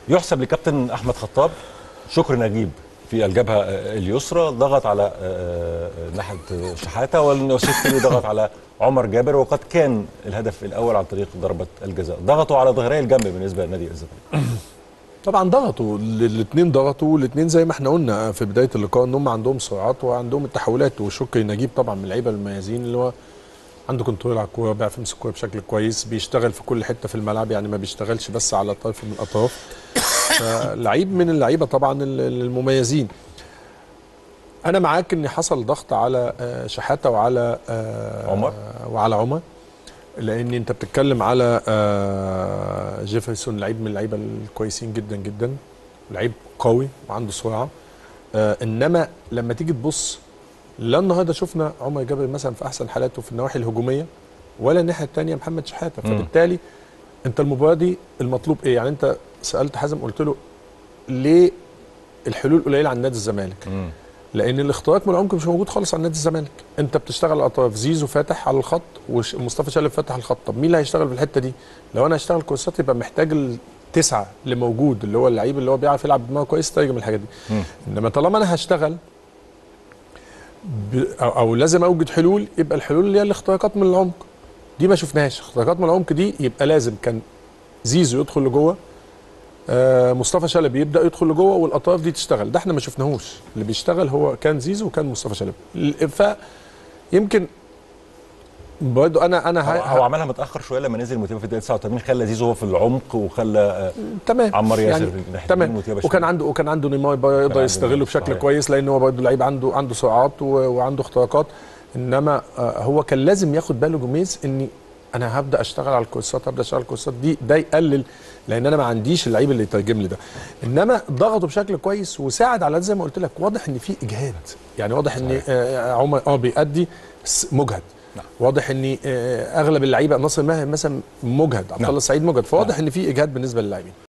يحسب لكابتن احمد خطاب شكر نجيب في الجبهه اليسرى ضغط على آه، آه، ناحيه شحاته والنوسيفتي ضغط على عمر جابر وقد كان الهدف الاول عن طريق ضربه الجزاء ضغطوا على ظهري الجنب بالنسبه لنادي الزمالك طبعا ضغطوا الاثنين ضغطوا الاثنين زي ما احنا قلنا في بدايه اللقاء ان هم عندهم سرعات وعندهم التحولات وشكري نجيب طبعا من اللعيبه المميزين اللي هو عنده كنترول على الكوره بيعرف يمسك الكوره بشكل كويس بيشتغل في كل حته في الملعب يعني ما بيشتغلش بس على طرف من الاطراف فلعيب من اللعيبه طبعا ال- ال- المميزين انا معاك ان حصل ضغط على آه، شحاته وعلى آه، عمر. وعلى عمر لان انت بتتكلم على آه، جيفرسون لعيب من اللعيبه الكويسين جدا جدا لعيب قوي وعنده سرعه آه، انما لما تيجي تبص لا النهارده شفنا عمر جابر مثلا في احسن حالاته في النواحي الهجوميه ولا الناحيه الثانيه محمد شحاته مم. فبالتالي انت المباراه دي المطلوب ايه يعني انت سالت حازم قلت له ليه الحلول قليله عن نادي الزمالك مم. لان الاختراق من العمق مش موجود خالص عند نادي الزمالك انت بتشتغل على الاطراف زيزو فاتح على الخط ومصطفى شلبي فاتح الخط طب مين اللي هيشتغل في الحته دي لو انا هشتغل كورسات يبقى محتاج التسعه اللي موجود اللي هو اللعيب اللي هو بيعرف يلعب بدماغه كويس ترجم الحاجات دي مم. انما طالما انا هشتغل ب... أو, او لازم اوجد حلول يبقى الحلول اللي هي الاختراقات من العمق دي ما شفناهاش اختراقات من العمق دي يبقى لازم كان زيزو يدخل لجوه آه مصطفى شلبي يبدا يدخل لجوه والاطراف دي تشتغل ده احنا ما شفناهوش اللي بيشتغل هو كان زيزو وكان مصطفى شلبي ال- ف يمكن برضه انا انا هو, ه- هو عملها متاخر شويه لما نزل موتيبا في الدقيقه 89 خلى زيزو هو في العمق وخلى آه، تمام عمار ياسر يعني في الناحية تمام اليمين وتيابا وكان شمال. عنده وكان عنده نيمار بقى يقدر عنده يستغله نيمار، بشكل صحيح. كويس لان هو برضه لعيب عنده عنده سرعات و- وعنده اختراقات انما آه، هو كان لازم ياخد باله جوميز ان انا هبدا اشتغل على الكورسات هبدا اشتغل على الكورسات دي ده يقلل لان انا ما عنديش اللعيب اللي يترجم لي ده انما ضغطه بشكل كويس وساعد على ده زي ما قلت لك واضح ان في اجهاد يعني واضح ان آه، عمر اه بيأدي بس مجهد نعم. واضح ان آه، اغلب اللعيبه ناصر ماهر مثلا مجهد عبد نعم. الله السعيد مجهد فواضح ان في اجهاد بالنسبه للاعبين